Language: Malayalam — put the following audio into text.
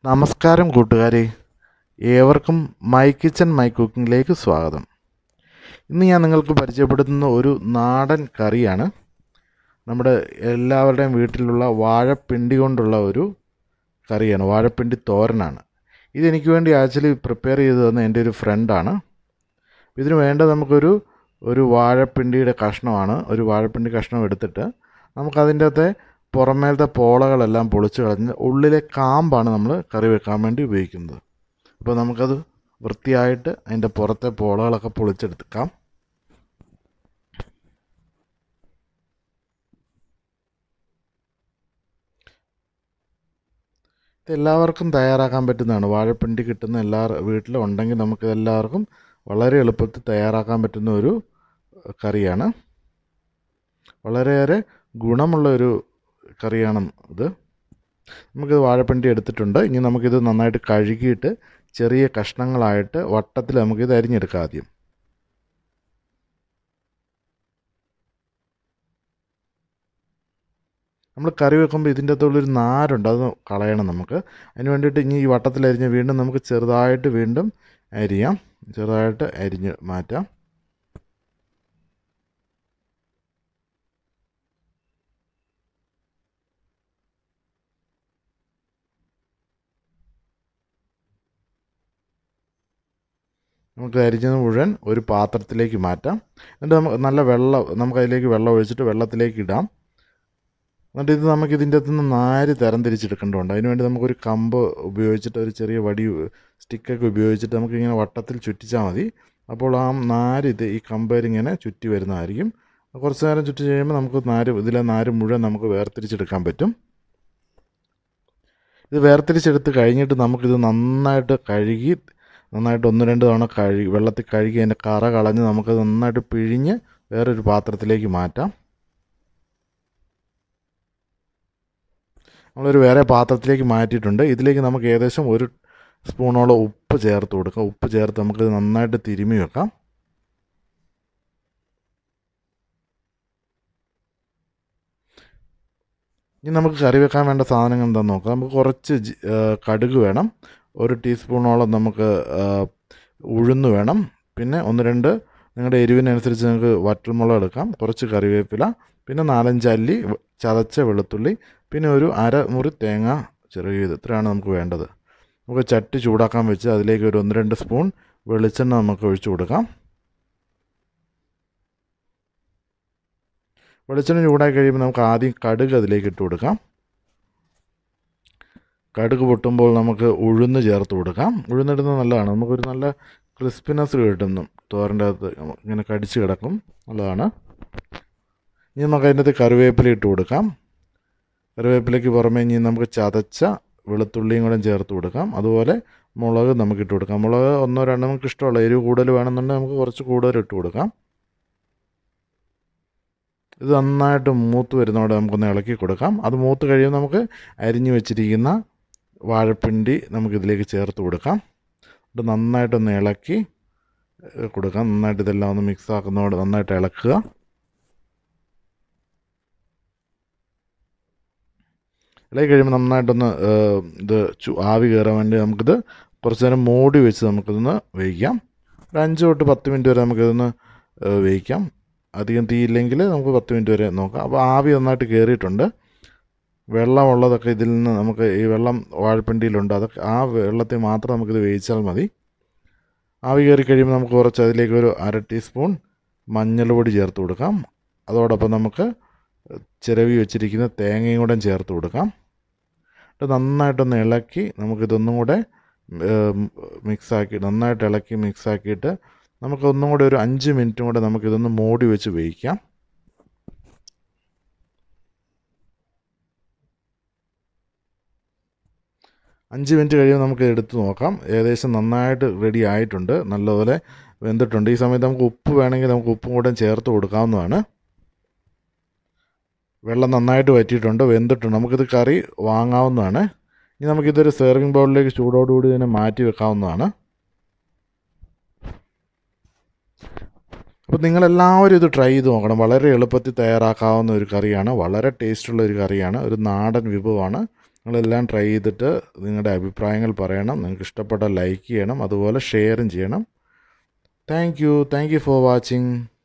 നമസ്കാരം കൂട്ടുകാരെ ഏവർക്കും മൈ കിച്ചൻ മൈ കുക്കിങ്ങിലേക്ക് സ്വാഗതം ഇന്ന് ഞാൻ നിങ്ങൾക്ക് പരിചയപ്പെടുത്തുന്ന ഒരു നാടൻ കറിയാണ് നമ്മുടെ എല്ലാവരുടെയും വീട്ടിലുള്ള വാഴപ്പിണ്ടി കൊണ്ടുള്ള ഒരു കറിയാണ് വാഴപ്പിണ്ടി തോരനാണ് ഇതെനിക്ക് വേണ്ടി ആക്ച്വലി പ്രിപ്പയർ ചെയ്ത് തന്ന എൻ്റെ ഒരു ഫ്രണ്ടാണ് ഇതിന് വേണ്ടത് നമുക്കൊരു ഒരു വാഴപ്പിണ്ടിയുടെ കഷ്ണമാണ് ഒരു വാഴപ്പിണ്ടി കഷ്ണം എടുത്തിട്ട് നമുക്കതിൻ്റെ അകത്തെ പുറമേലത്തെ പോളകളെല്ലാം പൊളിച്ച് കളഞ്ഞ് ഉള്ളിലെ കാമ്പാണ് നമ്മൾ കറി വെക്കാൻ വേണ്ടി ഉപയോഗിക്കുന്നത് അപ്പോൾ നമുക്കത് വൃത്തിയായിട്ട് അതിൻ്റെ പുറത്തെ പോളകളൊക്കെ പൊളിച്ചെടുക്കാം ഇത് എല്ലാവർക്കും തയ്യാറാക്കാൻ പറ്റുന്നതാണ് വാഴപ്പിണ്ടി കിട്ടുന്ന എല്ലാ വീട്ടിലും ഉണ്ടെങ്കിൽ നമുക്ക് എല്ലാവർക്കും വളരെ എളുപ്പത്തിൽ തയ്യാറാക്കാൻ പറ്റുന്ന ഒരു കറിയാണ് വളരെയേറെ ഗുണമുള്ള ഒരു കറിയാണ് ഇത് നമുക്കിത് വാഴപ്പിണ്ടി എടുത്തിട്ടുണ്ട് ഇനി നമുക്കിത് നന്നായിട്ട് കഴുകിയിട്ട് ചെറിയ കഷ്ണങ്ങളായിട്ട് വട്ടത്തിൽ നമുക്കിത് അരിഞ്ഞെടുക്കാം ആദ്യം നമ്മൾ കറി വെക്കുമ്പോൾ ഇതിൻ്റെ അകത്തുള്ളൊരു നാരുണ്ട് അത് കളയണം നമുക്ക് അതിന് വേണ്ടിയിട്ട് ഇനി ഈ വട്ടത്തിൽ അരിഞ്ഞ് വീണ്ടും നമുക്ക് ചെറുതായിട്ട് വീണ്ടും അരിയാം ചെറുതായിട്ട് അരിഞ്ഞ് മാറ്റാം നമുക്ക് അരിഞ്ഞത് മുഴുവൻ ഒരു പാത്രത്തിലേക്ക് മാറ്റാം എന്നിട്ട് നമുക്ക് നല്ല വെള്ളം നമുക്ക് അതിലേക്ക് വെള്ളം ഒഴിച്ചിട്ട് വെള്ളത്തിലേക്ക് ഇടാം എന്നിട്ട് ഇത് നമുക്ക് ഇതിൻ്റെ അകത്ത് നിന്ന് നാര് തരം തിരിച്ചെടുക്കേണ്ടതുണ്ട് അതിനുവേണ്ടി നമുക്കൊരു കമ്പ് ഉപയോഗിച്ചിട്ട് ഒരു ചെറിയ വടി സ്റ്റിക്കൊക്കെ ഉപയോഗിച്ചിട്ട് നമുക്കിങ്ങനെ വട്ടത്തിൽ ചുറ്റിച്ചാൽ മതി അപ്പോൾ ആ നാര് ഇത് ഈ കമ്പേരിങ്ങനെ ചുറ്റി വരുന്നതായിരിക്കും കുറച്ച് നേരം ചുറ്റി കഴിയുമ്പോൾ നമുക്ക് നാര് ഇതിലെ നാര് മുഴുവൻ നമുക്ക് വേർതിരിച്ചെടുക്കാൻ പറ്റും ഇത് വേർതിരിച്ചെടുത്ത് കഴിഞ്ഞിട്ട് നമുക്കിത് നന്നായിട്ട് കഴുകി നന്നായിട്ട് ഒന്ന് രണ്ട് തവണ കഴുകി വെള്ളത്തിൽ കഴുകി അതിൻ്റെ കറ കളഞ്ഞ് നമുക്കത് നന്നായിട്ട് പിഴിഞ്ഞ് വേറൊരു പാത്രത്തിലേക്ക് മാറ്റാം നമ്മളൊരു വേറെ പാത്രത്തിലേക്ക് മാറ്റിയിട്ടുണ്ട് ഇതിലേക്ക് നമുക്ക് ഏകദേശം ഒരു സ്പൂണോളം ഉപ്പ് ചേർത്ത് കൊടുക്കാം ഉപ്പ് ചേർത്ത് നമുക്കിത് നന്നായിട്ട് തിരുമ്മി വെക്കാം ഇനി നമുക്ക് കറി വെക്കാൻ വേണ്ട സാധനങ്ങൾ എന്താണെന്ന് നോക്കാം നമുക്ക് കുറച്ച് കടുക് വേണം ഒരു ടീസ്പൂണോളം നമുക്ക് ഉഴുന്ന് വേണം പിന്നെ ഒന്ന് രണ്ട് നിങ്ങളുടെ എരിവിനനുസരിച്ച് നിങ്ങൾക്ക് വറ്റൽമുളക് എടുക്കാം കുറച്ച് കറിവേപ്പില പിന്നെ നാലഞ്ച് അല്ലി ചതച്ച വെളുത്തുള്ളി പിന്നെ ഒരു അര മുറി തേങ്ങ ചെറിയത് ഇത്രയാണ് നമുക്ക് വേണ്ടത് നമുക്ക് ചട്ടി ചൂടാക്കാൻ വെച്ച് അതിലേക്ക് ഒരു ഒന്ന് രണ്ട് സ്പൂൺ വെളിച്ചെണ്ണ നമുക്ക് ഒഴിച്ചു കൊടുക്കാം വെളിച്ചെണ്ണ ചൂടാക്കി കഴിയുമ്പോൾ നമുക്ക് ആദ്യം കടുക് അതിലേക്ക് ഇട്ട് കൊടുക്കാം കടുക് പൊട്ടുമ്പോൾ നമുക്ക് ഉഴുന്ന് ചേർത്ത് കൊടുക്കാം ഉഴുന്നിടുന്നത് നല്ലതാണ് നമുക്കൊരു നല്ല ക്രിസ്പിനെസ് കിട്ടുന്നു തോരൻ്റെ അകത്ത് ഇങ്ങനെ കടിച്ച് കിടക്കും നല്ലതാണ് ഇനി നമുക്ക് അതിൻ്റെ അകത്ത് കറിവേപ്പില ഇട്ട് കൊടുക്കാം കറിവേപ്പിലയ്ക്ക് പുറമേ ഇനി നമുക്ക് ചതച്ച വെളുത്തുള്ളിയും കൂടെ ചേർത്ത് കൊടുക്കാം അതുപോലെ മുളക് നമുക്ക് ഇട്ട് കൊടുക്കാം മുളക് ഒന്നോ രണ്ടോ നമുക്ക് ഇഷ്ടമുള്ള എരിവ് കൂടുതൽ വേണമെന്നുണ്ടെങ്കിൽ നമുക്ക് കുറച്ച് കൂടുതൽ ഇട്ട് കൊടുക്കാം ഇത് നന്നായിട്ട് മൂത്ത് വരുന്നതോടെ നമുക്കൊന്ന് ഇളക്കി കൊടുക്കാം അത് മൂത്ത് കഴിയുമ്പോൾ നമുക്ക് അരിഞ്ഞു വെച്ചിരിക്കുന്ന വാഴപ്പിണ്ടി നമുക്കിതിലേക്ക് ചേർത്ത് കൊടുക്കാം എന്നിട്ട് നന്നായിട്ടൊന്ന് ഇളക്കി കൊടുക്കാം നന്നായിട്ട് ഇതെല്ലാം ഒന്ന് മിക്സ് ആക്കുന്നതോടെ നന്നായിട്ട് ഇളക്കുക ഇളകി കഴിയുമ്പോൾ നന്നായിട്ടൊന്ന് ഇത് ആവി കയറാൻ വേണ്ടി നമുക്കിത് കുറച്ച് നേരം മൂടി വെച്ച് നമുക്കിതൊന്ന് വേവിക്കാം ഒരു അഞ്ച് തൊട്ട് പത്ത് മിനിറ്റ് വരെ നമുക്കിതൊന്ന് വേവിക്കാം അധികം തീയില്ലെങ്കിൽ നമുക്ക് പത്ത് മിനിറ്റ് വരെ നോക്കാം അപ്പോൾ ആവി നന്നായിട്ട് കയറിയിട്ടുണ്ട് വെള്ളമുള്ളതൊക്കെ ഇതിൽ നിന്ന് നമുക്ക് ഈ വെള്ളം വാഴപ്പിണ്ടിയിലുണ്ട് അതൊക്കെ ആ വെള്ളത്തിൽ മാത്രം നമുക്കിത് വേവിച്ചാൽ മതി ആവി കയറി കഴിയുമ്പോൾ നമുക്ക് കുറച്ച് അതിലേക്ക് ഒരു അര ടീസ്പൂൺ മഞ്ഞൾപ്പൊടി ചേർത്ത് കൊടുക്കാം അതോടൊപ്പം നമുക്ക് ചിരവി വെച്ചിരിക്കുന്ന തേങ്ങയും കൂടെ ചേർത്ത് കൊടുക്കാം എന്നിട്ട് നന്നായിട്ടൊന്ന് ഇളക്കി നമുക്കിതൊന്നും കൂടെ മിക്സാക്കി നന്നായിട്ട് ഇളക്കി മിക്സാക്കിയിട്ട് നമുക്കൊന്നും കൂടെ ഒരു അഞ്ച് മിനിറ്റും കൂടെ നമുക്കിതൊന്ന് മൂടി വെച്ച് വേവിക്കാം അഞ്ച് മിനിറ്റ് കഴിയുമ്പോൾ നമുക്ക് എടുത്ത് നോക്കാം ഏകദേശം നന്നായിട്ട് റെഡി ആയിട്ടുണ്ട് നല്ലപോലെ വെന്തിട്ടുണ്ട് ഈ സമയത്ത് നമുക്ക് ഉപ്പ് വേണമെങ്കിൽ നമുക്ക് ഉപ്പും കൂടെ ചേർത്ത് കൊടുക്കാവുന്നതാണ് വെള്ളം നന്നായിട്ട് വറ്റിയിട്ടുണ്ട് വെന്തിട്ടുണ്ട് നമുക്കിത് കറി വാങ്ങാവുന്നതാണ് ഇനി നമുക്കിതൊരു സെർവിങ് ബൗളിലേക്ക് ചൂടോടുകൂടി തന്നെ മാറ്റി വെക്കാവുന്നതാണ് അപ്പോൾ നിങ്ങളെല്ലാവരും ഇത് ട്രൈ ചെയ്ത് നോക്കണം വളരെ എളുപ്പത്തിൽ തയ്യാറാക്കാവുന്ന ഒരു കറിയാണ് വളരെ ടേസ്റ്റുള്ള ഒരു കറിയാണ് ഒരു നാടൻ വിഭവമാണ് നിങ്ങളെല്ലാം ട്രൈ ചെയ്തിട്ട് നിങ്ങളുടെ അഭിപ്രായങ്ങൾ പറയണം നിങ്ങൾക്ക് ഇഷ്ടപ്പെട്ട ലൈക്ക് ചെയ്യണം അതുപോലെ ഷെയറും ചെയ്യണം thank you thank you for watching